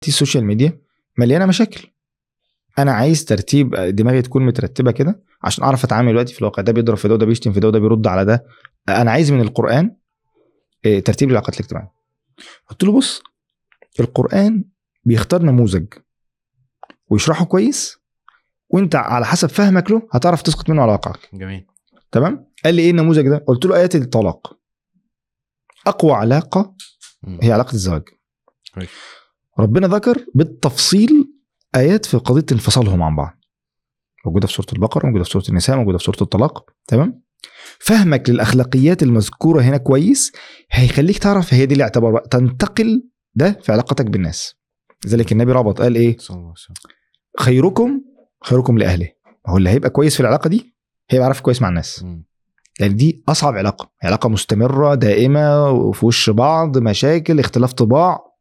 السوشيال ميديا مليانه مشاكل انا عايز ترتيب دماغي تكون مترتبه كده عشان اعرف اتعامل دلوقتي في الواقع ده بيضرب في ده وده بيشتم في ده وده بيرد على ده انا عايز من القران آه، ترتيب العلاقات الاجتماعيه قلت له بص القران بيختار نموذج ويشرحه كويس وانت على حسب فهمك له هتعرف تسقط منه على واقعك جميل تمام قال لي ايه النموذج ده قلت له ايات الطلاق اقوى علاقه مم. هي علاقه الزواج كويس. ربنا ذكر بالتفصيل ايات في قضيه انفصالهم عن بعض موجوده في سوره البقره موجوده في سوره النساء موجوده في سوره الطلاق تمام فهمك للاخلاقيات المذكوره هنا كويس هيخليك تعرف هي دي الاعتبار بقى تنتقل ده في علاقتك بالناس لذلك النبي ربط قال ايه صلى الله عليه وسلم خيركم خيركم لاهله هو اللي هيبقى كويس في العلاقه دي هيبقى عارف كويس مع الناس مم. يعني دي اصعب علاقه علاقه مستمره دائمه وفي وش بعض مشاكل اختلاف طباع